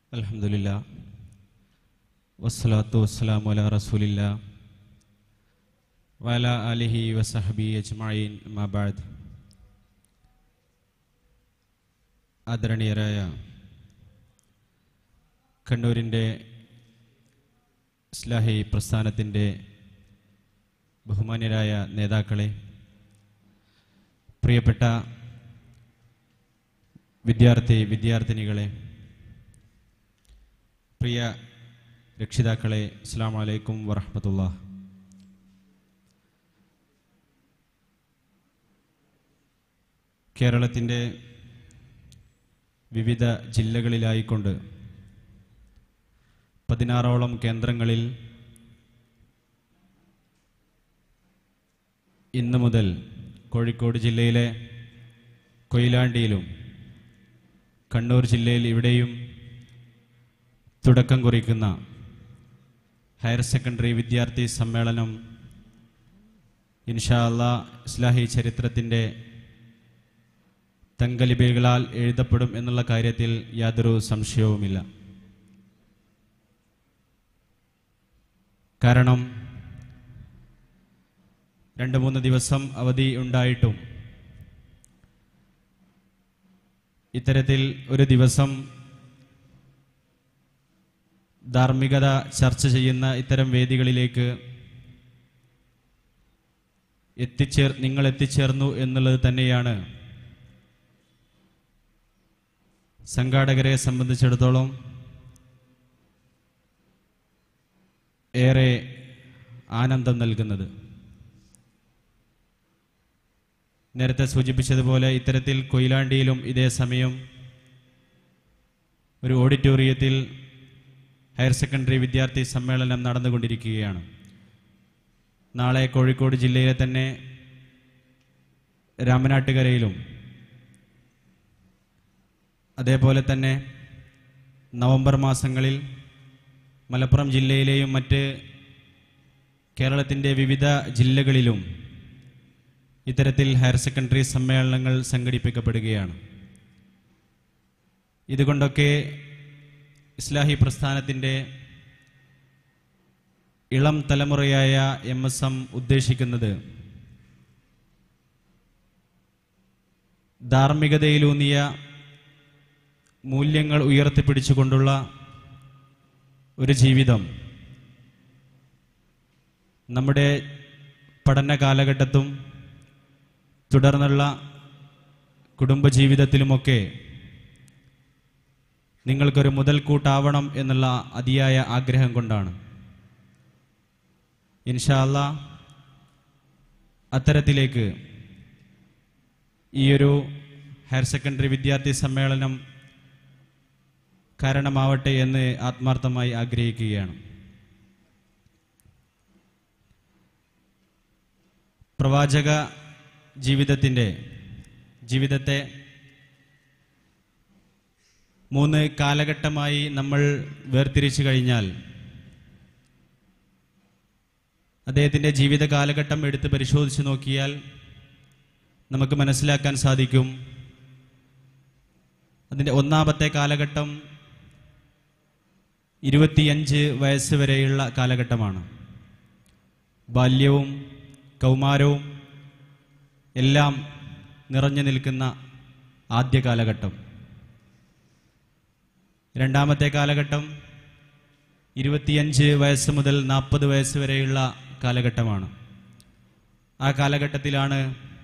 അലഹമില്ല വസ്സലാത്തു വസ്സലാമു അല റസൂലില്ല വല അലിഹി വസഹബി അജ്മഈൻ മാബാദ് ആദരണീയരായ കണ്ണൂരിൻ്റെ ഇസ്ലാഹി പ്രസ്ഥാനത്തിൻ്റെ ബഹുമാന്യരായ നേതാക്കളെ പ്രിയപ്പെട്ട വിദ്യാർത്ഥി വിദ്യാർത്ഥിനികളെ പ്രിയ രക്ഷിതാക്കളെ അസ്സാം വലൈക്കും വറഹമത്തുള്ള കേരളത്തിൻ്റെ വിവിധ ജില്ലകളിലായിക്കൊണ്ട് പതിനാറോളം കേന്ദ്രങ്ങളിൽ ഇന്ന് മുതൽ കോഴിക്കോട് ജില്ലയിലെ കൊയിലാണ്ടിയിലും കണ്ണൂർ ജില്ലയിൽ ഇവിടെയും തുടക്കം കുറിക്കുന്ന ഹയർ സെക്കൻഡറി വിദ്യാർത്ഥി സമ്മേളനം ഇൻഷാ അല്ലാ ഇസ്ലാഹി ചരിത്രത്തിൻ്റെ തങ്കലിപികളാൽ എഴുതപ്പെടും എന്നുള്ള കാര്യത്തിൽ യാതൊരു സംശയവുമില്ല കാരണം രണ്ട് മൂന്ന് ദിവസം അവധി ഉണ്ടായിട്ടും ഇത്തരത്തിൽ ഒരു ദിവസം ധാർമ്മികത ചർച്ച ചെയ്യുന്ന ഇത്തരം വേദികളിലേക്ക് എത്തിച്ചേർ നിങ്ങൾ എത്തിച്ചേർന്നു എന്നുള്ളത് തന്നെയാണ് സംഘാടകരെ സംബന്ധിച്ചിടത്തോളം ഏറെ ആനന്ദം നൽകുന്നത് നേരത്തെ സൂചിപ്പിച്ചതുപോലെ ഇത്തരത്തിൽ കൊയിലാണ്ടിയിലും ഇതേ സമയം ഒരു ഓഡിറ്റോറിയത്തിൽ ഹയർ സെക്കൻഡറി വിദ്യാർത്ഥി സമ്മേളനം നടന്നുകൊണ്ടിരിക്കുകയാണ് നാളെ കോഴിക്കോട് ജില്ലയിലെ തന്നെ രാമനാട്ടുകരയിലും അതേപോലെ തന്നെ നവംബർ മാസങ്ങളിൽ മലപ്പുറം ജില്ലയിലെയും മറ്റ് കേരളത്തിൻ്റെ വിവിധ ജില്ലകളിലും ഇത്തരത്തിൽ ഹയർ സെക്കൻഡറി സമ്മേളനങ്ങൾ സംഘടിപ്പിക്കപ്പെടുകയാണ് ഇതുകൊണ്ടൊക്കെ ഇസ്ലാഹി പ്രസ്ഥാനത്തിൻ്റെ ഇളം തലമുറയായ എം എസ് എം ഉദ്ദേശിക്കുന്നത് ധാർമ്മികതയിലൂന്നിയ മൂല്യങ്ങൾ ഉയർത്തിപ്പിടിച്ചുകൊണ്ടുള്ള ഒരു ജീവിതം നമ്മുടെ പഠന കാലഘട്ടത്തും തുടർന്നുള്ള കുടുംബജീവിതത്തിലുമൊക്കെ നിങ്ങൾക്കൊരു മുതൽക്കൂട്ടാവണം എന്നുള്ള അതിയായ ആഗ്രഹം കൊണ്ടാണ് ഇൻഷാല്ല അത്തരത്തിലേക്ക് ഈയൊരു ഹയർ സെക്കൻഡറി വിദ്യാർത്ഥി സമ്മേളനം കാരണമാവട്ടെ എന്ന് ആത്മാർത്ഥമായി ആഗ്രഹിക്കുകയാണ് പ്രവാചക ജീവിതത്തിൻ്റെ ജീവിതത്തെ മൂന്ന് കാലഘട്ടമായി നമ്മൾ വേർതിരിച്ചു കഴിഞ്ഞാൽ അദ്ദേഹത്തിൻ്റെ ജീവിത കാലഘട്ടം എടുത്ത് പരിശോധിച്ച് നോക്കിയാൽ നമുക്ക് മനസ്സിലാക്കാൻ സാധിക്കും അതിൻ്റെ ഒന്നാമത്തെ കാലഘട്ടം ഇരുപത്തിയഞ്ച് വയസ്സ് വരെയുള്ള കാലഘട്ടമാണ് ബാല്യവും കൗമാരവും എല്ലാം നിറഞ്ഞു നിൽക്കുന്ന ആദ്യ കാലഘട്ടം രണ്ടാമത്തെ കാലഘട്ടം ഇരുപത്തിയഞ്ച് വയസ്സ് മുതൽ നാൽപ്പത് വയസ്സ് വരെയുള്ള കാലഘട്ടമാണ് ആ കാലഘട്ടത്തിലാണ്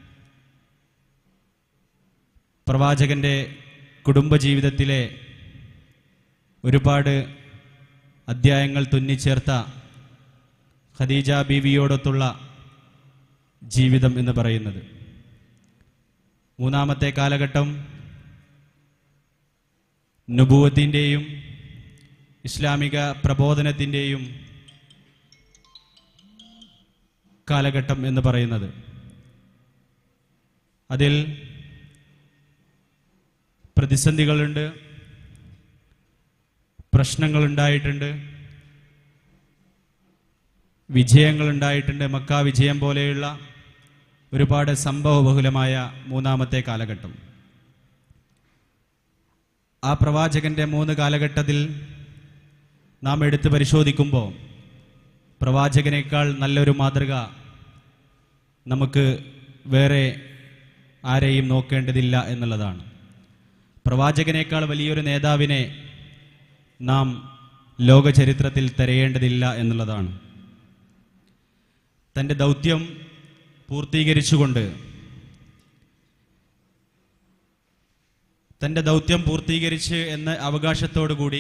പ്രവാചകന്റെ കുടുംബജീവിതത്തിലെ ഒരുപാട് അധ്യായങ്ങൾ തുന്നിച്ചേർത്ത ഖദീജ ബീവിയോടൊത്തുള്ള ജീവിതം എന്ന് പറയുന്നത് മൂന്നാമത്തെ കാലഘട്ടം നുബൂവത്തിൻ്റെയും ഇസ്ലാമിക പ്രബോധനത്തിൻ്റെയും കാലഘട്ടം എന്ന് പറയുന്നത് അതിൽ പ്രതിസന്ധികളുണ്ട് പ്രശ്നങ്ങളുണ്ടായിട്ടുണ്ട് വിജയങ്ങളുണ്ടായിട്ടുണ്ട് മക്ക വിജയം പോലെയുള്ള ഒരുപാട് സംഭവബഹുലമായ മൂന്നാമത്തെ കാലഘട്ടം ആ പ്രവാചകന്റെ മൂന്ന് കാലഘട്ടത്തിൽ നാം എടുത്ത് പരിശോധിക്കുമ്പോൾ പ്രവാചകനേക്കാൾ നല്ലൊരു മാതൃക നമുക്ക് വേറെ ആരെയും നോക്കേണ്ടതില്ല എന്നുള്ളതാണ് പ്രവാചകനേക്കാൾ വലിയൊരു നേതാവിനെ നാം ലോക ചരിത്രത്തിൽ തിരയേണ്ടതില്ല എന്നുള്ളതാണ് തൻ്റെ ദൗത്യം പൂർത്തീകരിച്ചുകൊണ്ട് തൻ്റെ ദൗത്യം പൂർത്തീകരിച്ച് എന്ന അവകാശത്തോടുകൂടി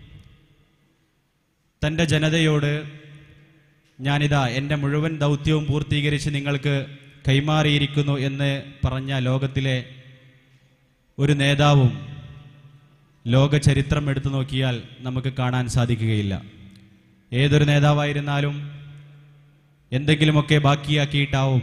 തൻ്റെ ജനതയോട് ഞാനിതാ എൻ്റെ മുഴുവൻ ദൗത്യവും പൂർത്തീകരിച്ച് നിങ്ങൾക്ക് കൈമാറിയിരിക്കുന്നു എന്ന് പറഞ്ഞ ലോകത്തിലെ ഒരു നേതാവും ലോക ചരിത്രം എടുത്തു നോക്കിയാൽ നമുക്ക് കാണാൻ സാധിക്കുകയില്ല ഏതൊരു നേതാവായിരുന്നാലും എന്തെങ്കിലുമൊക്കെ ബാക്കിയാക്കിയിട്ടാവും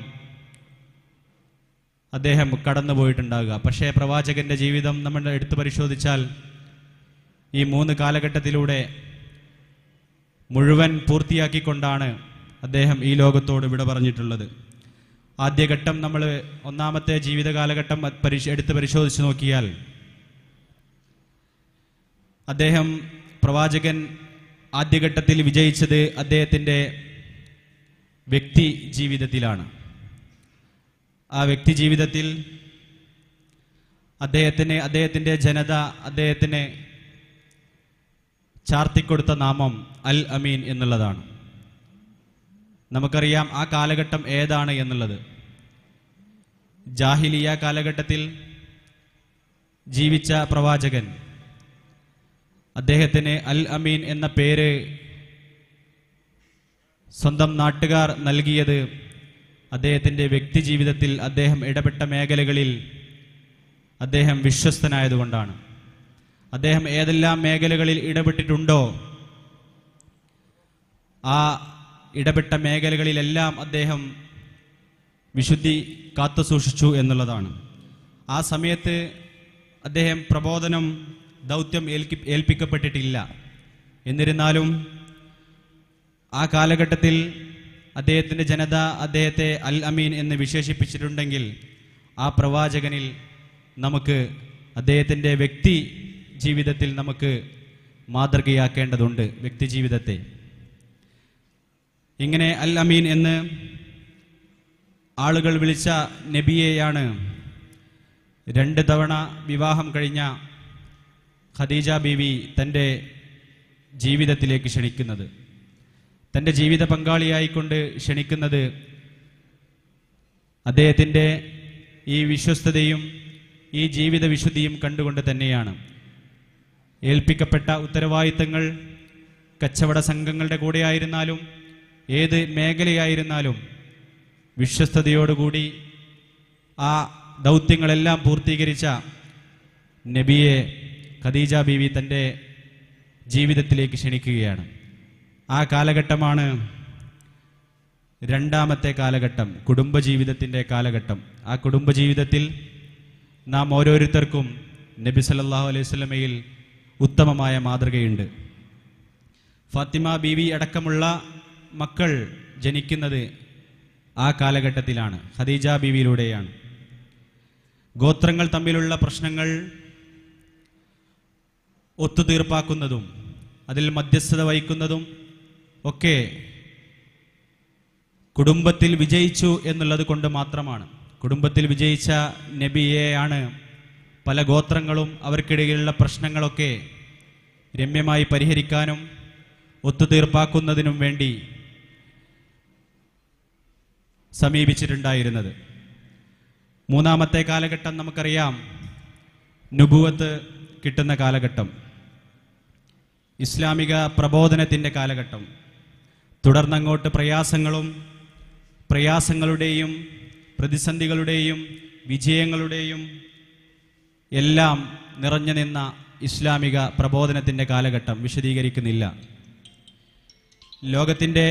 അദ്ദേഹം കടന്നു പോയിട്ടുണ്ടാകുക പക്ഷേ പ്രവാചകന്റെ ജീവിതം നമ്മൾ എടുത്തു പരിശോധിച്ചാൽ ഈ മൂന്ന് കാലഘട്ടത്തിലൂടെ മുഴുവൻ പൂർത്തിയാക്കിക്കൊണ്ടാണ് അദ്ദേഹം ഈ ലോകത്തോട് വിട പറഞ്ഞിട്ടുള്ളത് ആദ്യഘട്ടം നമ്മൾ ഒന്നാമത്തെ ജീവിത കാലഘട്ടം പരിശ എടുത്ത് പരിശോധിച്ച് നോക്കിയാൽ അദ്ദേഹം പ്രവാചകൻ ആദ്യഘട്ടത്തിൽ വിജയിച്ചത് അദ്ദേഹത്തിൻ്റെ വ്യക്തി ജീവിതത്തിലാണ് ആ വ്യക്തി ജീവിതത്തിൽ അദ്ദേഹത്തിന് അദ്ദേഹത്തിൻ്റെ ജനത അദ്ദേഹത്തിന് ചാർത്തിക്കൊടുത്ത നാമം അൽ അമീൻ എന്നുള്ളതാണ് നമുക്കറിയാം ആ കാലഘട്ടം ഏതാണ് എന്നുള്ളത് ജാഹിലിയ കാലഘട്ടത്തിൽ ജീവിച്ച പ്രവാചകൻ അദ്ദേഹത്തിന് അൽ അമീൻ എന്ന പേര് സ്വന്തം നാട്ടുകാർ നൽകിയത് അദ്ദേഹത്തിൻ്റെ വ്യക്തി ജീവിതത്തിൽ അദ്ദേഹം ഇടപെട്ട മേഖലകളിൽ അദ്ദേഹം വിശ്വസ്തനായതുകൊണ്ടാണ് അദ്ദേഹം ഏതെല്ലാം മേഖലകളിൽ ഇടപെട്ടിട്ടുണ്ടോ ആ ഇടപെട്ട മേഖലകളിലെല്ലാം അദ്ദേഹം വിശുദ്ധി കാത്തു സൂക്ഷിച്ചു എന്നുള്ളതാണ് ആ സമയത്ത് അദ്ദേഹം പ്രബോധനം ദൗത്യം ഏൽക്കി ഏൽപ്പിക്കപ്പെട്ടിട്ടില്ല എന്നിരുന്നാലും ആ കാലഘട്ടത്തിൽ അദ്ദേഹത്തിൻ്റെ ജനത അദ്ദേഹത്തെ അൽ അമീൻ എന്ന് വിശേഷിപ്പിച്ചിട്ടുണ്ടെങ്കിൽ ആ പ്രവാചകനിൽ നമുക്ക് അദ്ദേഹത്തിൻ്റെ വ്യക്തി ജീവിതത്തിൽ നമുക്ക് മാതൃകയാക്കേണ്ടതുണ്ട് വ്യക്തി ജീവിതത്തെ ഇങ്ങനെ അൽ അമീൻ എന്ന് ആളുകൾ വിളിച്ച നബിയെയാണ് രണ്ട് തവണ വിവാഹം കഴിഞ്ഞ ഖദീജ ബീവി തൻ്റെ ജീവിതത്തിലേക്ക് ക്ഷണിക്കുന്നത് തൻ്റെ ജീവിത പങ്കാളിയായിക്കൊണ്ട് ക്ഷണിക്കുന്നത് അദ്ദേഹത്തിൻ്റെ ഈ വിശ്വസ്തതയും ഈ ജീവിത വിശുദ്ധിയും കണ്ടുകൊണ്ട് തന്നെയാണ് ഏൽപ്പിക്കപ്പെട്ട ഉത്തരവാദിത്തങ്ങൾ കച്ചവട സംഘങ്ങളുടെ കൂടെയായിരുന്നാലും ഏത് മേഖലയായിരുന്നാലും വിശ്വസ്തയോടുകൂടി ആ ദൗത്യങ്ങളെല്ലാം പൂർത്തീകരിച്ച നബിയെ ഖദീജ ബീവി തൻ്റെ ജീവിതത്തിലേക്ക് ക്ഷണിക്കുകയാണ് ആ കാലഘട്ടമാണ് രണ്ടാമത്തെ കാലഘട്ടം കുടുംബജീവിതത്തിൻ്റെ കാലഘട്ടം ആ കുടുംബജീവിതത്തിൽ നാം ഓരോരുത്തർക്കും നബി സല്ലല്ലാഹു അലൈഹി വസല്ലമയിൽ ഉത്തമമായ മാതൃകയുണ്ട് ഫാത്തിമ ബീവി അടക്കമുള്ള മക്കൾ ജനിക്കുന്നത് ആ കാലഘട്ടത്തിലാണ് ഖദീജ ബീവിയിലൂടെയാണ് ഗോത്രങ്ങൾ തമ്മിലുള്ള പ്രശ്നങ്ങൾ ഒത്തുതീർപ്പാക്കുന്നതും അതിൽ മധ്യസ്ഥത വഹിക്കുന്നതും ഒക്കെ കുടുംബത്തിൽ വിജയിച്ചു എന്നുള്ളത് കൊണ്ട് മാത്രമാണ് കുടുംബത്തിൽ വിജയിച്ച നബിയെയാണ് പല ഗോത്രങ്ങളും അവർക്കിടയിലുള്ള പ്രശ്നങ്ങളൊക്കെ രമ്യമായി പരിഹരിക്കാനും ഒത്തുതീർപ്പാക്കുന്നതിനും വേണ്ടി സമീപിച്ചിട്ടുണ്ടായിരുന്നത് മൂന്നാമത്തെ കാലഘട്ടം നമുക്കറിയാം നുബുവത്ത് കിട്ടുന്ന കാലഘട്ടം ഇസ്ലാമിക പ്രബോധനത്തിൻ്റെ കാലഘട്ടം തുടർന്നങ്ങോട്ട് പ്രയാസങ്ങളും പ്രയാസങ്ങളുടെയും പ്രതിസന്ധികളുടെയും വിജയങ്ങളുടെയും എല്ലാം നിറഞ്ഞു നിന്ന ഇസ്ലാമിക പ്രബോധനത്തിൻ്റെ കാലഘട്ടം വിശദീകരിക്കുന്നില്ല ലോകത്തിൻ്റെ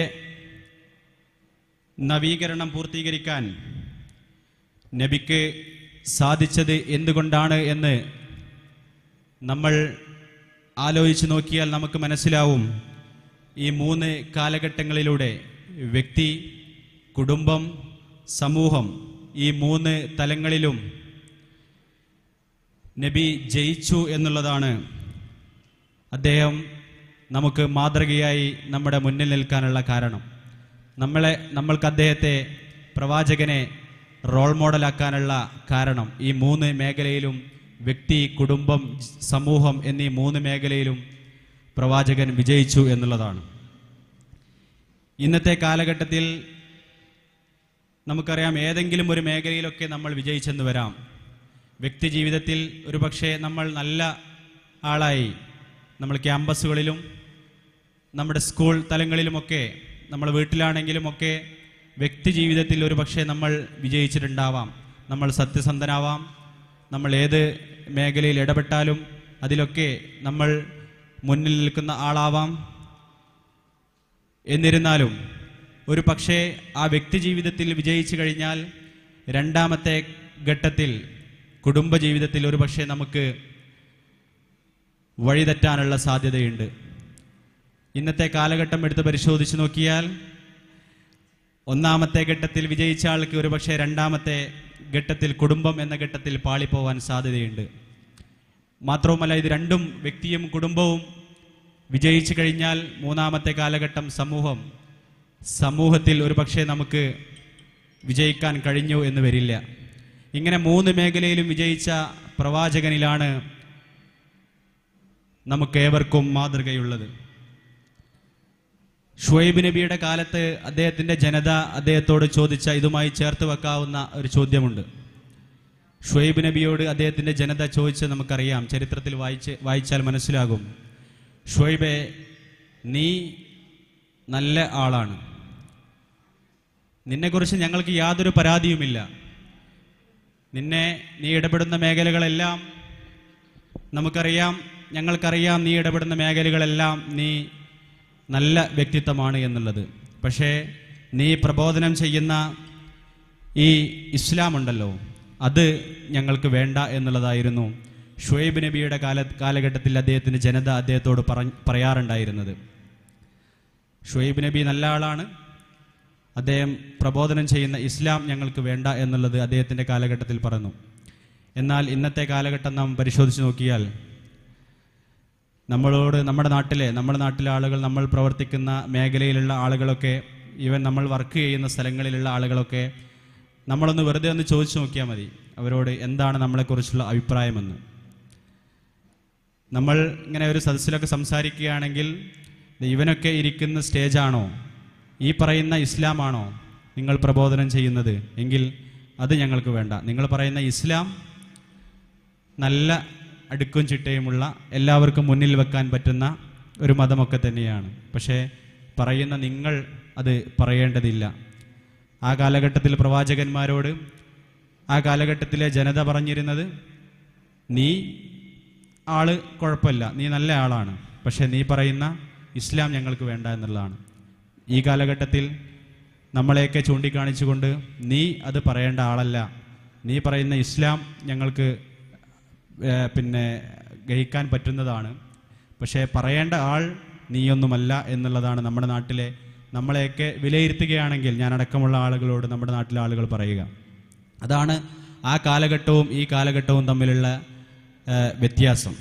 നവീകരണം പൂർത്തീകരിക്കാൻ നബിക്ക് സാധിച്ചത് എന്തുകൊണ്ടാണ് എന്ന് നമ്മൾ ആലോചിച്ച് നോക്കിയാൽ നമുക്ക് മനസ്സിലാവും ഈ മൂന്ന് കാലഘട്ടങ്ങളിലൂടെ വ്യക്തി കുടുംബം സമൂഹം ഈ മൂന്ന് തലങ്ങളിലും നബി ജയിച്ചു എന്നുള്ളതാണ് അദ്ദേഹം നമുക്ക് മാതൃകയായി നമ്മുടെ മുന്നിൽ നിൽക്കാനുള്ള കാരണം നമ്മളെ നമ്മൾക്ക് അദ്ദേഹത്തെ പ്രവാചകനെ റോൾ മോഡലാക്കാനുള്ള കാരണം ഈ മൂന്ന് മേഖലയിലും വ്യക്തി കുടുംബം സമൂഹം എന്നീ മൂന്ന് മേഖലയിലും പ്രവാചകൻ വിജയിച്ചു എന്നുള്ളതാണ് ഇന്നത്തെ കാലഘട്ടത്തിൽ നമുക്കറിയാം ഏതെങ്കിലും ഒരു മേഖലയിലൊക്കെ നമ്മൾ വിജയിച്ചെന്ന് വരാം വ്യക്തി ജീവിതത്തിൽ ഒരുപക്ഷെ നമ്മൾ നല്ല ആളായി നമ്മൾ ക്യാമ്പസുകളിലും നമ്മുടെ സ്കൂൾ തലങ്ങളിലുമൊക്കെ നമ്മൾ വീട്ടിലാണെങ്കിലുമൊക്കെ വ്യക്തി ജീവിതത്തിൽ ഒരു പക്ഷേ നമ്മൾ വിജയിച്ചിട്ടുണ്ടാവാം നമ്മൾ സത്യസന്ധനാവാം നമ്മൾ ഏത് മേഖലയിൽ ഇടപെട്ടാലും അതിലൊക്കെ നമ്മൾ മുന്നിൽ നിൽക്കുന്ന ആളാവാം എന്നിരുന്നാലും ഒരു പക്ഷേ ആ വ്യക്തി ജീവിതത്തിൽ വിജയിച്ചു കഴിഞ്ഞാൽ രണ്ടാമത്തെ ഘട്ടത്തിൽ കുടുംബ ജീവിതത്തിൽ ഒരു പക്ഷേ നമുക്ക് വഴിതെറ്റാനുള്ള സാധ്യതയുണ്ട് ഇന്നത്തെ കാലഘട്ടം എടുത്ത് പരിശോധിച്ച് നോക്കിയാൽ ഒന്നാമത്തെ ഘട്ടത്തിൽ വിജയിച്ച ആൾക്ക് ഒരു പക്ഷേ രണ്ടാമത്തെ ഘട്ടത്തിൽ കുടുംബം എന്ന ഘട്ടത്തിൽ പാളിപ്പോവാൻ സാധ്യതയുണ്ട് മാത്രവുമല്ല ഇത് രണ്ടും വ്യക്തിയും കുടുംബവും വിജയിച്ചു കഴിഞ്ഞാൽ മൂന്നാമത്തെ കാലഘട്ടം സമൂഹം സമൂഹത്തിൽ ഒരു പക്ഷേ നമുക്ക് വിജയിക്കാൻ കഴിഞ്ഞു എന്ന് വരില്ല ഇങ്ങനെ മൂന്ന് മേഖലയിലും വിജയിച്ച പ്രവാചകനിലാണ് നമുക്കേവർക്കും മാതൃകയുള്ളത് ഷുവൈബ് നബിയുടെ കാലത്ത് അദ്ദേഹത്തിന്റെ ജനത അദ്ദേഹത്തോട് ചോദിച്ച ഇതുമായി ചേർത്ത് വെക്കാവുന്ന ഒരു ചോദ്യമുണ്ട് ഷുവൈബ് നബിയോട് അദ്ദേഹത്തിന്റെ ജനത ചോദിച്ച് നമുക്കറിയാം ചരിത്രത്തിൽ വായിച്ച് വായിച്ചാൽ മനസ്സിലാകും ഷുവൈബെ നീ നല്ല ആളാണ് നിന്നെക്കുറിച്ച് ഞങ്ങൾക്ക് യാതൊരു പരാതിയുമില്ല നിന്നെ നീ ഇടപെടുന്ന മേഖലകളെല്ലാം നമുക്കറിയാം ഞങ്ങൾക്കറിയാം നീ ഇടപെടുന്ന മേഖലകളെല്ലാം നീ നല്ല വ്യക്തിത്വമാണ് എന്നുള്ളത് പക്ഷേ നീ പ്രബോധനം ചെയ്യുന്ന ഈ ഇസ്ലാം ഉണ്ടല്ലോ അത് ഞങ്ങൾക്ക് വേണ്ട എന്നുള്ളതായിരുന്നു ഷുഹൈബ് നബിയുടെ കാല കാലഘട്ടത്തിൽ അദ്ദേഹത്തിൻ്റെ ജനത അദ്ദേഹത്തോട് പറ പറയാറുണ്ടായിരുന്നത് ഷുഹൈബ് നബി നല്ല ആളാണ് അദ്ദേഹം പ്രബോധനം ചെയ്യുന്ന ഇസ്ലാം ഞങ്ങൾക്ക് വേണ്ട എന്നുള്ളത് അദ്ദേഹത്തിൻ്റെ കാലഘട്ടത്തിൽ പറഞ്ഞു എന്നാൽ ഇന്നത്തെ കാലഘട്ടം നാം പരിശോധിച്ച് നോക്കിയാൽ നമ്മളോട് നമ്മുടെ നാട്ടിലെ നമ്മുടെ നാട്ടിലെ ആളുകൾ നമ്മൾ പ്രവർത്തിക്കുന്ന മേഖലയിലുള്ള ആളുകളൊക്കെ ഈവൻ നമ്മൾ വർക്ക് ചെയ്യുന്ന സ്ഥലങ്ങളിലുള്ള ആളുകളൊക്കെ നമ്മളൊന്ന് വെറുതെ ഒന്ന് ചോദിച്ചു നോക്കിയാൽ മതി അവരോട് എന്താണ് നമ്മളെക്കുറിച്ചുള്ള അഭിപ്രായമെന്ന് നമ്മൾ ഇങ്ങനെ ഒരു സദസ്സിലൊക്കെ സംസാരിക്കുകയാണെങ്കിൽ ദേ ഇവനൊക്കെ ഇരിക്കുന്ന സ്റ്റേജാണോ ഈ പറയുന്ന ഇസ്ലാമാണോ നിങ്ങൾ പ്രബോധനം ചെയ്യുന്നത് എങ്കിൽ അത് ഞങ്ങൾക്ക് വേണ്ട നിങ്ങൾ പറയുന്ന ഇസ്ലാം നല്ല അടുക്കും ചിട്ടയുമുള്ള എല്ലാവർക്കും മുന്നിൽ വെക്കാൻ പറ്റുന്ന ഒരു മതമൊക്കെ തന്നെയാണ് പക്ഷേ പറയുന്ന നിങ്ങൾ അത് പറയേണ്ടതില്ല ആ കാലഘട്ടത്തിൽ പ്രവാചകന്മാരോട് ആ കാലഘട്ടത്തിലെ ജനത പറഞ്ഞിരുന്നത് നീ ആള് കുഴപ്പമില്ല നീ നല്ല ആളാണ് പക്ഷേ നീ പറയുന്ന ഇസ്ലാം ഞങ്ങൾക്ക് വേണ്ട എന്നുള്ളതാണ് ഈ കാലഘട്ടത്തിൽ നമ്മളെയൊക്കെ ചൂണ്ടിക്കാണിച്ചുകൊണ്ട് നീ അത് പറയേണ്ട ആളല്ല നീ പറയുന്ന ഇസ്ലാം ഞങ്ങൾക്ക് ഏർ, പിന്നെ ഗ്രഹിക്കാൻ പറ്റുന്നതാണ് പക്ഷേ പറയേണ്ട ആൾ നീയൊന്നുമല്ല എന്നുള്ളതാണ് നമ്മുടെ നാട്ടിലെ നമ്മളെയൊക്കെ വിലയിരുത്തുകയാണെങ്കിൽ ഞാൻ അടക്കമുള്ള ആളുകളോട് നമ്മുടെ നാട്ടിലെ ആളുകൾ പറയുക അതാണ് ആ കാലഘട്ടവും ഈ കാലഘട്ടവും തമ്മിലുള്ള ഏർ, വ്യത്യാസം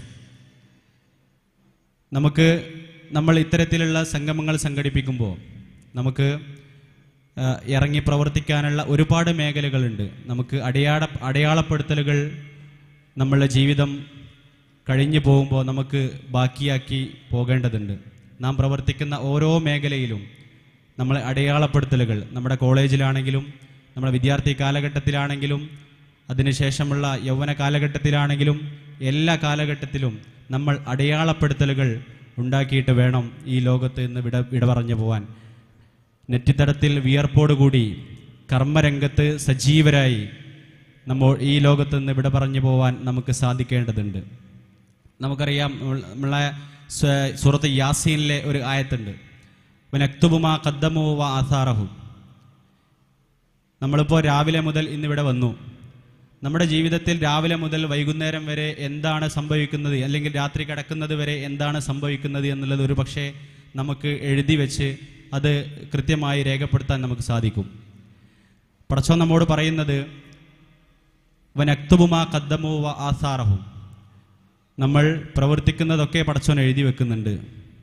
നമുക്ക് നമ്മൾ ഇത്തരത്തിലുള്ള സംഗമങ്ങൾ സംഘടിപ്പിക്കുമ്പോൾ നമുക്ക് ആ, ഇറങ്ങി പ്രവർത്തിക്കാനുള്ള ഒരുപാട് മേഖലകളുണ്ട് നമുക്ക് അടയാള അടയാളപ്പെടുത്തലുകൾ നമ്മളുടെ ജീവിതം കഴിഞ്ഞു പോകുമ്പോൾ നമുക്ക് ബാക്കിയാക്കി പോകേണ്ടതുണ്ട് നാം പ്രവർത്തിക്കുന്ന ഓരോ മേഖലയിലും നമ്മളെ അടയാളപ്പെടുത്തലുകൾ നമ്മുടെ കോളേജിലാണെങ്കിലും നമ്മുടെ വിദ്യാർത്ഥി കാലഘട്ടത്തിലാണെങ്കിലും അതിനുശേഷമുള്ള യൗവന കാലഘട്ടത്തിലാണെങ്കിലും എല്ലാ കാലഘട്ടത്തിലും നമ്മൾ അടയാളപ്പെടുത്തലുകൾ ഉണ്ടാക്കിയിട്ട് വേണം ഈ ലോകത്ത് നിന്ന് വിട വിട പറഞ്ഞു പോവാൻ നെറ്റിത്തടത്തിൽ വിയർപ്പോടുകൂടി കർമ്മരംഗത്ത് സജീവരായി നമ്മൾ ഈ ലോകത്ത് നിന്ന് വിട പറഞ്ഞു പോവാൻ നമുക്ക് സാധിക്കേണ്ടതുണ്ട് നമുക്കറിയാം നമ്മൾ- നമ്മളെ സ്വ- സൂറത്ത് യാസീനിലെ ഒരു ആയത്തുണ്ട് വനക്തുബുമാ കദ്ദമു വ ആസാറഹു നമ്മളിപ്പോൾ രാവിലെ മുതൽ ഇന്നിവിടെ വന്നു നമ്മുടെ ജീവിതത്തിൽ രാവിലെ മുതൽ വൈകുന്നേരം വരെ എന്താണ് സംഭവിക്കുന്നത് അല്ലെങ്കിൽ രാത്രി കിടക്കുന്നത് വരെ എന്താണ് സംഭവിക്കുന്നത് എന്നുള്ളത് ഒരു പക്ഷേ നമുക്ക് എഴുതി വെച്ച് അത് കൃത്യമായി രേഖപ്പെടുത്താൻ നമുക്ക് സാധിക്കും പടച്ചോ നമ്മോട് പറയുന്നത് വനക്തുബുമാ കദ്ദമു വ ആസാറഹും നമ്മൾ പ്രവർത്തിക്കുന്നതൊക്കെ പടച്ചോൻ എഴുതി വെക്കുന്നുണ്ട്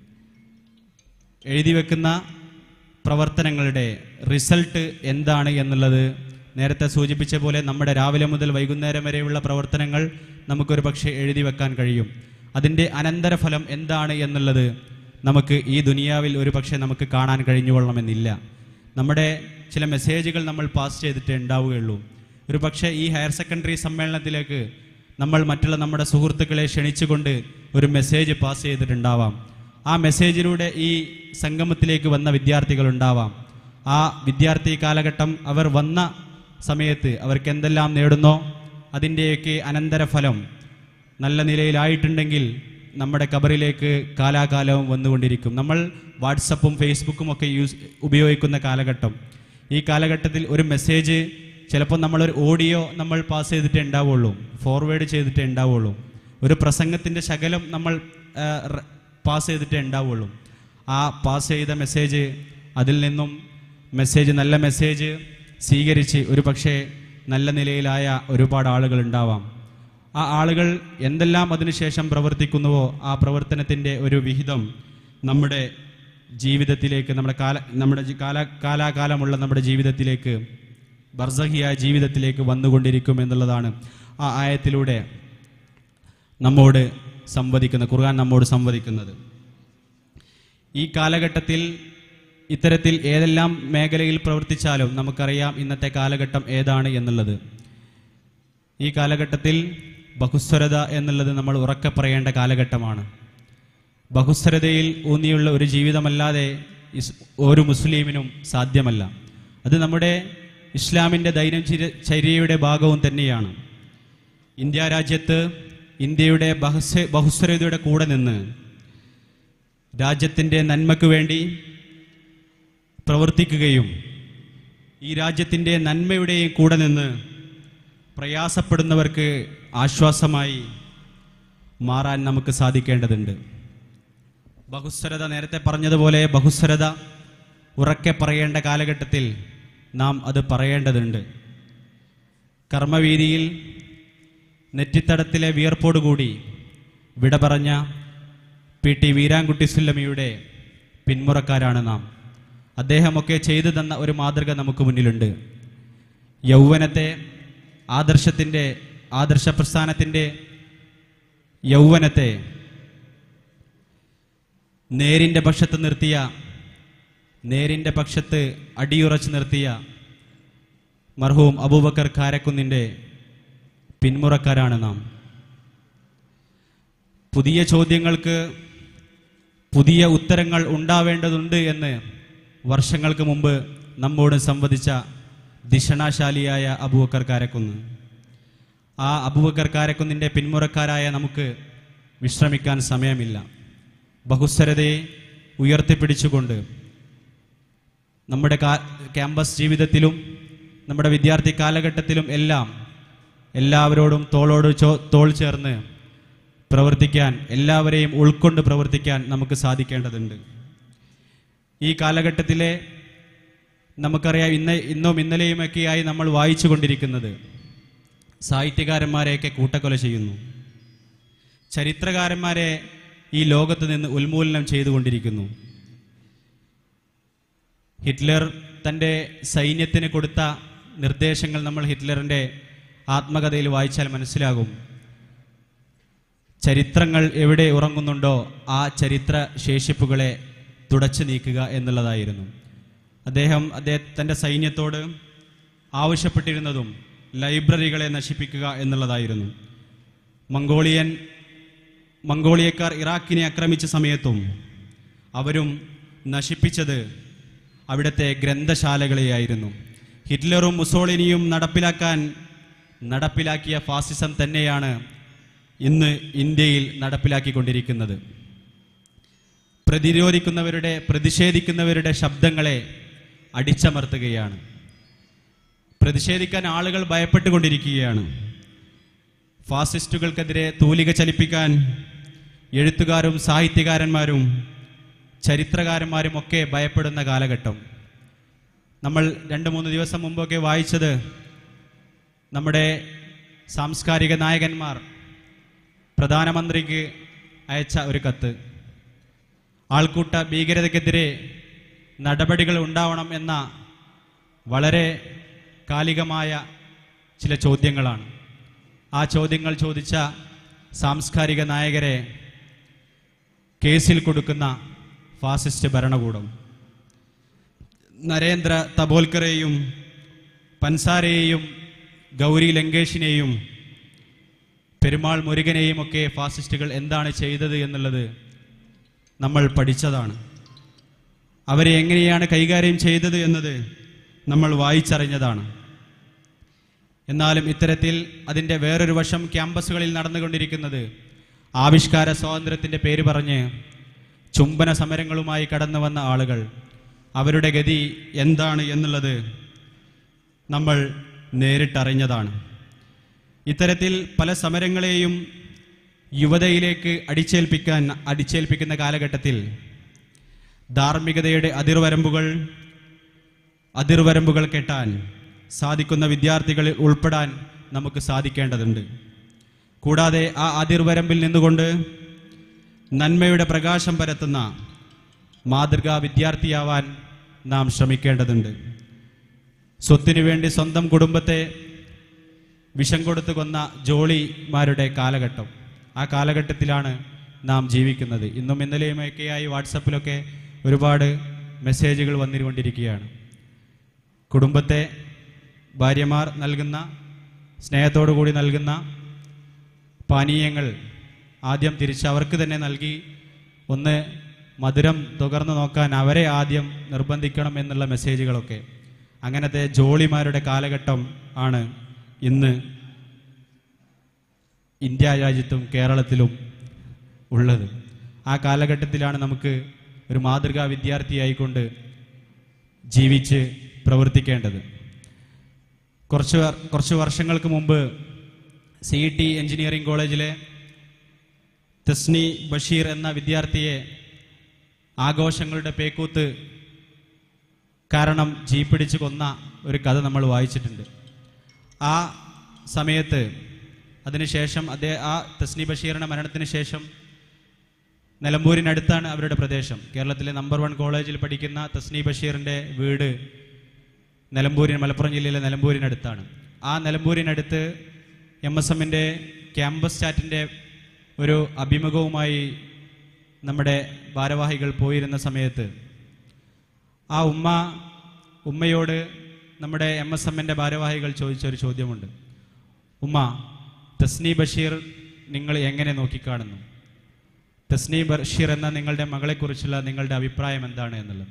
എഴുതി വെക്കുന്ന പ്രവർത്തനങ്ങളുടെ റിസൾട്ട് എന്താണ് എന്നുള്ളത് നേരത്തെ സൂചിപ്പിച്ച പോലെ നമ്മുടെ രാവിലെ മുതൽ വൈകുന്നേരം വരെയുള്ള പ്രവർത്തനങ്ങൾ നമുക്കൊരു പക്ഷേ എഴുതി വെക്കാൻ കഴിയും അതിൻ്റെ അനന്തരഫലം എന്താണ് എന്നുള്ളത് നമുക്ക് ഈ ദുനിയാവിൽ ഒരു പക്ഷേ നമുക്ക് കാണാൻ കഴിഞ്ഞുകൊള്ളണമെന്നില്ല നമ്മുടെ ചില മെസ്സേജുകൾ നമ്മൾ പാസ് ചെയ്തിട്ടേ ഉണ്ടാവുകയുള്ളൂ ഒരു പക്ഷേ ഈ ഹയർ സെക്കൻഡറി സമ്മേളനത്തിലേക്ക് നമ്മൾ മറ്റുള്ള നമ്മുടെ സുഹൃത്തുക്കളെ ക്ഷണിച്ചുകൊണ്ട് ഒരു മെസ്സേജ് പാസ് ചെയ്തിട്ടുണ്ടാവാം ആ മെസ്സേജിലൂടെ ഈ സംഗമത്തിലേക്ക് വന്ന വിദ്യാർത്ഥികൾ ഉണ്ടാവാം ആ വിദ്യാർത്ഥി കാലഘട്ടം അവർ വന്ന സമയത്ത് അവർക്ക് എന്തെല്ലാം നേടുന്നോ അതിൻ്റെയൊക്കെ അനന്തരഫലം നല്ല നിലയിലായിട്ടുണ്ടെങ്കിൽ നമ്മുടെ കബറിലേക്ക് കാലാകാലവും വന്നുകൊണ്ടിരിക്കും നമ്മൾ വാട്സപ്പും ഫേസ്ബുക്കും ഒക്കെ യൂസ് ഉപയോഗിക്കുന്ന കാലഘട്ടം ഈ കാലഘട്ടത്തിൽ ഒരു മെസ്സേജ് ചിലപ്പോൾ നമ്മളൊരു ഓഡിയോ നമ്മൾ പാസ് ചെയ്തിട്ടേ ഉണ്ടാവുള്ളൂ ഫോർവേഡ് ചെയ്തിട്ടേ ഉണ്ടാവുള്ളൂ ഒരു പ്രസംഗത്തിൻ്റെ ശകലം നമ്മൾ പാസ് ചെയ്തിട്ടേ ഉണ്ടാവുള്ളൂ ആ പാസ് ചെയ്ത മെസ്സേജ് അതിൽ നിന്നും മെസ്സേജ് നല്ല മെസ്സേജ് സ്വീകരിച്ച് ഒരു പക്ഷേ നല്ല നിലയിലായ ഒരുപാട് ആളുകൾ ഉണ്ടാവാം ആ ആളുകൾ എന്തെല്ലാം അതിനുശേഷം പ്രവർത്തിക്കുന്നുവോ ആ പ്രവർത്തനത്തിൻ്റെ ഒരു വിഹിതം നമ്മുടെ ജീവിതത്തിലേക്ക് നമ്മുടെ കാല നമ്മുടെ ജി- കാല കാലാകാലമുള്ള നമ്മുടെ ജീവിതത്തിലേക്ക് ബർസഹിയായ ജീവിതത്തിലേക്ക് വന്നുകൊണ്ടിരിക്കും എന്നുള്ളതാണ് ആ ആയത്തിലൂടെ നമ്മോട് സംവദിക്കുന്ന ഖുർആൻ നമ്മോട് സംവദിക്കുന്നത് ഈ കാലഘട്ടത്തിൽ ഇത്തരത്തിൽ ഏതെല്ലാം മേഖലയിൽ പ്രവർത്തിച്ചാലും നമുക്കറിയാം ഇന്നത്തെ കാലഘട്ടം ഏതാണ് എന്നുള്ളത് ഈ കാലഘട്ടത്തിൽ ബഹുസ്വരത എന്നുള്ളത് നമ്മൾ ഉറക്കെ പറയേണ്ട കാലഘട്ടമാണ് ബഹുസ്വരതയിൽ ഊന്നിയുള്ള ഒരു ജീവിതമല്ലാതെ ഇസ് ഒരു മുസ്ലിമിനും സാധ്യമല്ല അത് നമ്മുടെ ഇസ്ലാമിൻ്റെ ദൈനംചര്യ ചര്യയുടെ ഭാഗവും തന്നെയാണ് ഇന്ത്യ രാജ്യത്ത് ഇന്ത്യയുടെ ബഹുസ്വ ബഹുസ്വരതയുടെ കൂടെ നിന്ന് രാജ്യത്തിൻ്റെ നന്മയ്ക്ക് വേണ്ടി പ്രവർത്തിക്കുകയും ഈ രാജ്യത്തിൻ്റെ നന്മയുടെയും കൂടെ നിന്ന് പ്രയാസപ്പെടുന്നവർക്ക് ആശ്വാസമായി മാറാൻ നമുക്ക് സാധിക്കേണ്ടതുണ്ട് ബഹുസ്വരത നേരത്തെ പറഞ്ഞതുപോലെ ബഹുസ്വരത ഉറക്കെ പറയേണ്ട കാലഘട്ടത്തിൽ നാം അത് പറയേണ്ടതുണ്ട് കർമ്മവീതിയിൽ നെറ്റിത്തടത്തിലെ വിയർപ്പോടുകൂടി വിട പറഞ്ഞ പി ടി വീരാൻകുട്ടി സുല്ലമിയുടെ പിന്മുറക്കാരാണ് നാം അദ്ദേഹമൊക്കെ ചെയ്തു തന്ന ഒരു മാതൃക നമുക്ക് മുന്നിലുണ്ട് യൗവനത്തെ ആദർശത്തിൻ്റെ ആദർശ പ്രസ്ഥാനത്തിൻ്റെ യൗവനത്തെ നേരിൻ്റെ പക്ഷത്ത് നിർത്തിയ നേരിൻ്റെ പക്ഷത്ത് അടിയുറച്ച് നിർത്തിയ മർഹൂം അബൂബക്കർ കാരക്കുന്നിൻ്റെ പിന്മുറക്കാരാണ് നാം പുതിയ ചോദ്യങ്ങൾക്ക് പുതിയ ഉത്തരങ്ങൾ ഉണ്ടാവേണ്ടതുണ്ട് എന്ന് വർഷങ്ങൾക്ക് മുമ്പ് നമ്മോട് സംവദിച്ച ദിഷണാശാലിയായ അബൂബക്കർ കാരക്കുന്ന് ആ അബൂബക്കർ കാരക്കുന്നിൻ്റെ പിന്മുറക്കാരായ നമുക്ക് വിശ്രമിക്കാൻ സമയമില്ല ബഹുസ്വരതയെ ഉയർത്തിപ്പിടിച്ചുകൊണ്ട് നമ്മുടെ കാ ക്യാമ്പസ് ജീവിതത്തിലും നമ്മുടെ വിദ്യാർത്ഥി കാലഘട്ടത്തിലും എല്ലാം എല്ലാവരോടും തോളോട് ചോ തോൾ ചേർന്ന് പ്രവർത്തിക്കാൻ എല്ലാവരെയും ഉൾക്കൊണ്ട് പ്രവർത്തിക്കാൻ നമുക്ക് സാധിക്കേണ്ടതുണ്ട് ഈ കാലഘട്ടത്തിലെ നമുക്കറിയാം ഇന്ന് ഇന്നും ഇന്നലെയുമൊക്കെയായി നമ്മൾ വായിച്ചു കൊണ്ടിരിക്കുന്നത് സാഹിത്യകാരന്മാരെയൊക്കെ കൂട്ടക്കൊല ചെയ്യുന്നു ചരിത്രകാരന്മാരെ ഈ ലോകത്ത് നിന്ന് ഉന്മൂലനം ചെയ്തുകൊണ്ടിരിക്കുന്നു ഹിറ്റ്ലർ തൻ്റെ സൈന്യത്തിന് കൊടുത്ത നിർദ്ദേശങ്ങൾ നമ്മൾ ഹിറ്റ്ലറിൻ്റെ ആത്മകഥയിൽ വായിച്ചാൽ മനസ്സിലാകും ചരിത്രങ്ങൾ എവിടെ ഉറങ്ങുന്നുണ്ടോ ആ ചരിത്ര ശേഷിപ്പുകളെ തുടച്ചു നീക്കുക എന്നുള്ളതായിരുന്നു അദ്ദേഹം അദ്ദേഹത്തിൻ്റെ സൈന്യത്തോട് ആവശ്യപ്പെട്ടിരുന്നതും ലൈബ്രറികളെ നശിപ്പിക്കുക എന്നുള്ളതായിരുന്നു മംഗോളിയൻ മംഗോളിയക്കാർ ഇറാഖിനെ ആക്രമിച്ച സമയത്തും അവരും നശിപ്പിച്ചത് അവിടുത്തെ ഗ്രന്ഥശാലകളെയായിരുന്നു ഹിറ്റ്ലറും മുസോളിനിയും നടപ്പിലാക്കാൻ നടപ്പിലാക്കിയ ഫാസിസം തന്നെയാണ് ഇന്ന് ഇന്ത്യയിൽ നടപ്പിലാക്കിക്കൊണ്ടിരിക്കുന്നത് പ്രതിരോധിക്കുന്നവരുടെ പ്രതിഷേധിക്കുന്നവരുടെ ശബ്ദങ്ങളെ അടിച്ചമർത്തുകയാണ് പ്രതിഷേധിക്കാൻ ആളുകൾ ഭയപ്പെട്ടുകൊണ്ടിരിക്കുകയാണ് ഫാസിസ്റ്റുകൾക്കെതിരെ തൂലിക ചലിപ്പിക്കാൻ എഴുത്തുകാരും സാഹിത്യകാരന്മാരും ചരിത്രകാരന്മാരും ഒക്കെ ഭയപ്പെടുന്ന കാലഘട്ടം നമ്മൾ രണ്ട് മൂന്ന് ദിവസം മുമ്പൊക്കെ വായിച്ചത് നമ്മുടെ സാംസ്കാരിക നായകന്മാർ പ്രധാനമന്ത്രിക്ക് അയച്ച ഒരു കത്ത് ആൾക്കൂട്ട ഭീകരതയ്ക്കെതിരെ നടപടികൾ ഉണ്ടാവണം എന്ന വളരെ കാലികമായ ചില ചോദ്യങ്ങളാണ് ആ ചോദ്യങ്ങൾ ചോദിച്ച സാംസ്കാരിക നായകരെ കേസിൽ കൊടുക്കുന്ന ഫാസിസ്റ്റ് ഭരണകൂടം നരേന്ദ്ര തബോൽക്കറെയും പൻസാരെയും ഗൗരി ലങ്കേഷിനെയും പെരുമാൾ മുരുകനെയും ഒക്കെ ഫാസിസ്റ്റുകൾ എന്താണ് ചെയ്തത് എന്നുള്ളത് നമ്മൾ പഠിച്ചതാണ് അവരെ എങ്ങനെയാണ് കൈകാര്യം ചെയ്തത് എന്നത് നമ്മൾ വായിച്ചറിഞ്ഞതാണ് എന്നാലും ഇത്തരത്തിൽ അതിൻ്റെ വേറൊരു വശം ക്യാമ്പസുകളിൽ നടന്നുകൊണ്ടിരിക്കുന്നത് ആവിഷ്കാര സ്വാതന്ത്ര്യത്തിൻ്റെ പേര് പറഞ്ഞ് ചുംബന സമരങ്ങളുമായി കടന്നു വന്ന ആളുകൾ അവരുടെ ഗതി എന്താണ് എന്നുള്ളത് നമ്മൾ നേരിട്ടറിഞ്ഞതാണ് ഇത്തരത്തിൽ പല സമരങ്ങളെയും യുവതയിലേക്ക് അടിച്ചേൽപ്പിക്കാൻ അടിച്ചേൽപ്പിക്കുന്ന കാലഘട്ടത്തിൽ ധാർമ്മികതയുടെ അതിർവരമ്പുകൾ അതിർവരമ്പുകൾ കെട്ടാൻ സാധിക്കുന്ന വിദ്യാർത്ഥികളിൽ ഉൾപ്പെടാൻ നമുക്ക് സാധിക്കേണ്ടതുണ്ട് കൂടാതെ ആ അതിർവരമ്പിൽ നിന്നുകൊണ്ട് നന്മയുടെ പ്രകാശം പരത്തുന്ന മാതൃകാ വിദ്യാർത്ഥിയാവാൻ നാം ശ്രമിക്കേണ്ടതുണ്ട് സ്വത്തിനു വേണ്ടി സ്വന്തം കുടുംബത്തെ വിഷം കൊടുത്തു കൊന്ന ജോളിമാരുടെ കാലഘട്ടം ആ കാലഘട്ടത്തിലാണ് നാം ജീവിക്കുന്നത് ഇന്നും ഇന്നലെയുമൊക്കെയായി വാട്സപ്പിലൊക്കെ ഒരുപാട് മെസ്സേജുകൾ വന്നുകൊണ്ടിരിക്കുകയാണ് കുടുംബത്തെ ഭാര്യമാർ നൽകുന്ന സ്നേഹത്തോടു കൂടി നൽകുന്ന പാനീയങ്ങൾ ആദ്യം തിരിച്ച് അവർക്ക് തന്നെ നൽകി ഒന്ന് മധുരം തുകർന്നു നോക്കാൻ അവരെ ആദ്യം നിർബന്ധിക്കണം എന്നുള്ള മെസ്സേജുകളൊക്കെ അങ്ങനത്തെ ജോളിമാരുടെ കാലഘട്ടം ആണ് ഇന്ന് ഇന്ത്യ രാജ്യത്തും കേരളത്തിലും ഉള്ളത് ആ കാലഘട്ടത്തിലാണ് നമുക്ക് ഒരു മാതൃകാ വിദ്യാർത്ഥിയായിക്കൊണ്ട് ജീവിച്ച് പ്രവർത്തിക്കേണ്ടത് കുറച്ച് വർ- കുറച്ച് വർഷങ്ങൾക്ക് മുമ്പ് സി ടി എഞ്ചിനീയറിംഗ് കോളേജിലെ തസ്നി ബഷീർ എന്ന വിദ്യാർത്ഥിയെ ആഘോഷങ്ങളുടെ പേക്കൂത്ത് കാരണം ജീപ്പിടിച്ച് കൊന്ന ഒരു കഥ നമ്മൾ വായിച്ചിട്ടുണ്ട് ആ സമയത്ത് അതിനുശേഷം അതേ ആ തസ്നി ബഷീറിന്റെ മരണത്തിന് ശേഷം നിലമ്പൂരിനടുത്താണ് അവരുടെ പ്രദേശം കേരളത്തിലെ നമ്പർ വൺ കോളേജിൽ പഠിക്കുന്ന തസ്നി ബഷീറിന്റെ വീട് നിലമ്പൂരിന് മലപ്പുറം ജില്ലയിലെ നിലമ്പൂരിനടുത്താണ് ആ നിലമ്പൂരിനടുത്ത് എം എസ് എമ്മിൻ്റെ ക്യാമ്പസ് ചാറ്റിൻ്റെ ഒരു അഭിമുഖവുമായി നമ്മുടെ ഭാരവാഹികൾ പോയിരുന്ന സമയത്ത് ആ ഉമ്മ ഉമ്മയോട് നമ്മുടെ എം എസ് എമ്മിൻ്റെ ഭാരവാഹികൾ ചോദിച്ച ഒരു ചോദ്യമുണ്ട് ഉമ്മ തസ്നി ബഷീർ നിങ്ങൾ എങ്ങനെ നോക്കിക്കാണുന്നു തസ്നി ബഷീർ എന്ന നിങ്ങളുടെ മകളെക്കുറിച്ചുള്ള നിങ്ങളുടെ അഭിപ്രായം എന്താണ് എന്നുള്ളത്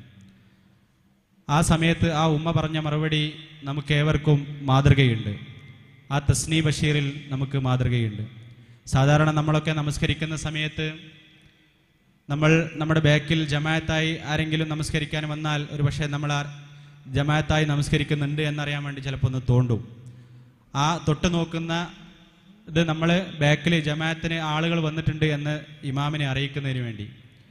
ആ സമയത്ത് ആ ഉമ്മ പറഞ്ഞ മറുപടി നമുക്ക് ഏവർക്കും മാതൃകയുണ്ട് ആ തസ്നി ബഷീറിൽ നമുക്ക് മാതൃകയുണ്ട് സാധാരണ നമ്മളൊക്കെ നമസ്കരിക്കുന്ന സമയത്ത് നമ്മൾ നമ്മുടെ ബാക്കിൽ ജമായത്തായി ആരെങ്കിലും നമസ്കരിക്കാൻ വന്നാൽ ഒരു പക്ഷേ നമ്മൾ ആ ജമായത്തായി നമസ്കരിക്കുന്നുണ്ട് എന്നറിയാൻ വേണ്ടി ചിലപ്പോൾ ഒന്ന് തോണ്ടും ആ തൊട്ട് നോക്കുന്ന ഇത് നമ്മൾ ബാക്കിൽ ജമാഅത്തിന് ആളുകൾ വന്നിട്ടുണ്ട് എന്ന് ഇമാമിനെ അറിയിക്കുന്നതിന് വേണ്ടി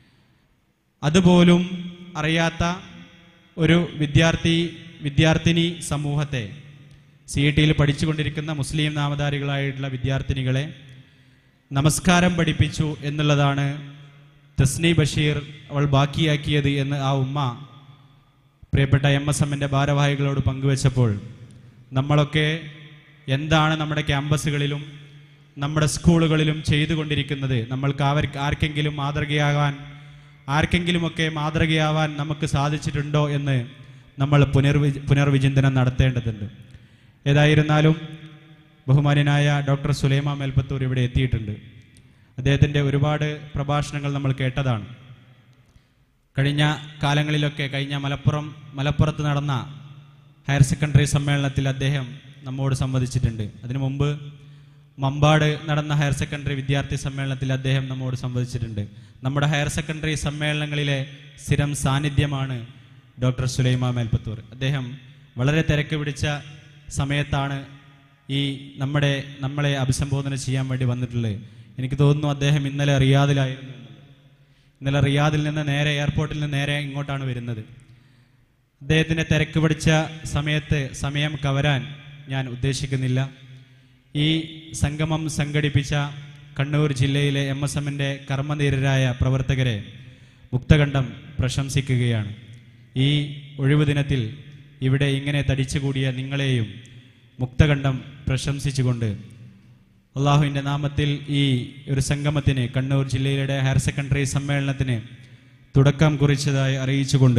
അതുപോലും അറിയാത്ത ഒരു വിദ്യാർത്ഥി വിദ്യാർത്ഥിനി സമൂഹത്തെ സി ഇ ടിയിൽ പഠിച്ചുകൊണ്ടിരിക്കുന്ന മുസ്ലിം നാമധാരികളായിട്ടുള്ള വിദ്യാർത്ഥിനികളെ നമസ്കാരം പഠിപ്പിച്ചു എന്നുള്ളതാണ് തസ്നി ബഷീർ അവൾ ബാക്കിയാക്കിയത് എന്ന് ആ ഉമ്മ പ്രിയപ്പെട്ട എം എസ് എമ്മിൻ്റെ ഭാരവാഹികളോട് പങ്കുവച്ചപ്പോൾ നമ്മളൊക്കെ എന്താണ് നമ്മുടെ ക്യാമ്പസുകളിലും നമ്മുടെ സ്കൂളുകളിലും ചെയ്തുകൊണ്ടിരിക്കുന്നത് നമ്മൾക്ക് അവർ ആർക്കെങ്കിലും മാതൃകയാകാൻ ആർക്കെങ്കിലുമൊക്കെ മാതൃകയാവാൻ നമുക്ക് സാധിച്ചിട്ടുണ്ടോ എന്ന് നമ്മൾ പുനർവി പുനർവിചിന്തനം നടത്തേണ്ടതുണ്ട് ഏതായിരുന്നാലും ബഹുമാന്യനായ ഡോക്ടർ സുലൈമ മേൽപ്പത്തൂർ ഇവിടെ എത്തിയിട്ടുണ്ട് അദ്ദേഹത്തിൻ്റെ ഒരുപാട് പ്രഭാഷണങ്ങൾ നമ്മൾ കേട്ടതാണ് കഴിഞ്ഞ കാലങ്ങളിലൊക്കെ കഴിഞ്ഞ മലപ്പുറം മലപ്പുറത്ത് നടന്ന ഹയർ സെക്കൻഡറി സമ്മേളനത്തിൽ അദ്ദേഹം നമ്മോട് സംവദിച്ചിട്ടുണ്ട് അതിനു മുമ്പ് മമ്പാട് നടന്ന ഹയർ സെക്കൻഡറി വിദ്യാർത്ഥി സമ്മേളനത്തിൽ അദ്ദേഹം നമ്മോട് സംവദിച്ചിട്ടുണ്ട് നമ്മുടെ ഹയർ സെക്കൻഡറി സമ്മേളനങ്ങളിലെ സ്ഥിരം സാന്നിധ്യമാണ് ഡോക്ടർ സുലൈമ മേൽപ്പത്തൂർ അദ്ദേഹം വളരെ തിരക്ക് പിടിച്ച സമയത്താണ് ഈ നമ്മുടെ നമ്മളെ അഭിസംബോധന ചെയ്യാൻ വേണ്ടി വന്നിട്ടുള്ളത് എനിക്ക് തോന്നുന്നു അദ്ദേഹം ഇന്നലെ റിയാദിലായിരുന്നു എന്നുള്ളത്. ഇന്നലെ റിയാദിൽ നിന്ന് നേരെ എയർപോർട്ടിൽ നിന്ന് നേരെ ഇങ്ങോട്ടാണ് വരുന്നത് അദ്ദേഹത്തിൻ്റെ തിരക്ക് പിടിച്ച സമയത്ത് സമയം കവരാൻ ഞാൻ ഉദ്ദേശിക്കുന്നില്ല ഈ സംഗമം സംഘടിപ്പിച്ച കണ്ണൂർ ജില്ലയിലെ എം എസ് എമ്മിൻ്റെ കർമ്മധീരരായ പ്രവർത്തകരെ മുക്തകണ്ഠം പ്രശംസിക്കുകയാണ് ഈ ഒഴിവു ദിനത്തിൽ ഇവിടെ ഇങ്ങനെ തടിച്ചുകൂടിയ നിങ്ങളെയും മുക്തകണ്ഠം പ്രശംസിച്ചുകൊണ്ട് അള്ളാഹുവിൻ്റെ നാമത്തിൽ ഈ ഒരു സംഗമത്തിന് കണ്ണൂർ ജില്ലയുടെ ഹയർ സെക്കൻഡറി സമ്മേളനത്തിന് തുടക്കം കുറിച്ചതായി അറിയിച്ചുകൊണ്ട്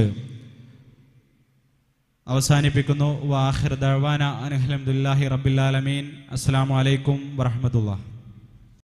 അവസാനിപ്പിക്കുന്നു വാഹിർ ദഴവാന അനഹലംദുല്ലാഹി റബ്ബില്ലാലമീൻ അസ്സാം വലൈക്കും വറഹമത്തുള്ള